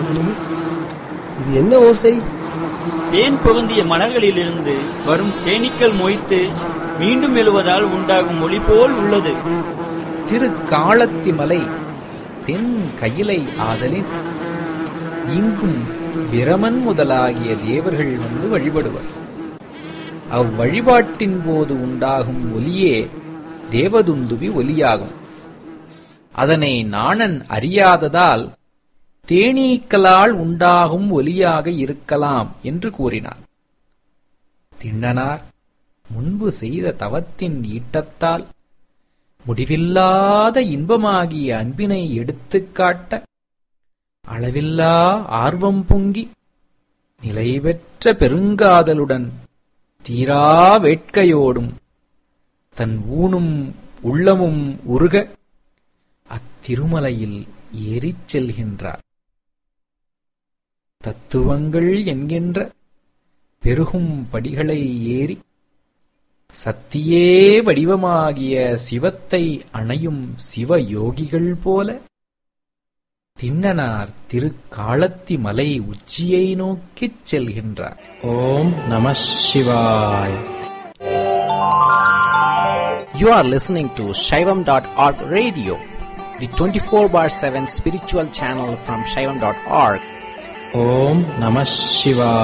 இது என்ன ஓசை தேன் பொருந்திய மலர்களிலிருந்து வரும் தேனீக்கள் மொய்த்து மீண்டும் எழுவதால் உண்டாகும் ஒளி போல் உள்ளது திரு காளத்தி மலை தென் கயிலை ஆதலின் இங்கும் பிரமன் முதலாகிய தேவர்கள் வந்து வழிபடுவர் அவ்வழிபாட்டின் போது உண்டாகும் ஒலியே தேவதுந்துபி ஒலியாகும் அதனை நாணன் அறியாததால் தேனீக்களால் உண்டாகும் ஒலியாக இருக்கலாம் என்று கூறினார் திண்ணனார் முன்பு செய்த தவத்தின் ஈட்டத்தால் முடிவில்லாத இன்பமாகிய அன்பினை எடுத்துக் காட்ட அளவில்லா ஆர்வம் பொங்கி நிலைபெற்ற பெருங்காதலுடன் தீரா வேட்கையோடும் தன் ஊனும் உள்ளமும் உருக அத்திருமலையில் ஏறிச் செல்கின்றார் தத்துவங்கள் என்கின்ற பெருகும் படிகளை ஏறி சத்தியே வடிவமாகிய சிவத்தை அணையும் சிவயோகிகள் போல திண்ணனார் திருக்காலத்தி மலை உச்சியை நோக்கிச் செல்கின்றார் ஓம் நம சிவாய் You are listening to Shaivam.org radio, the 24 bar 7 spiritual channel from Shaivam.org. ஓம் நம சிவாய்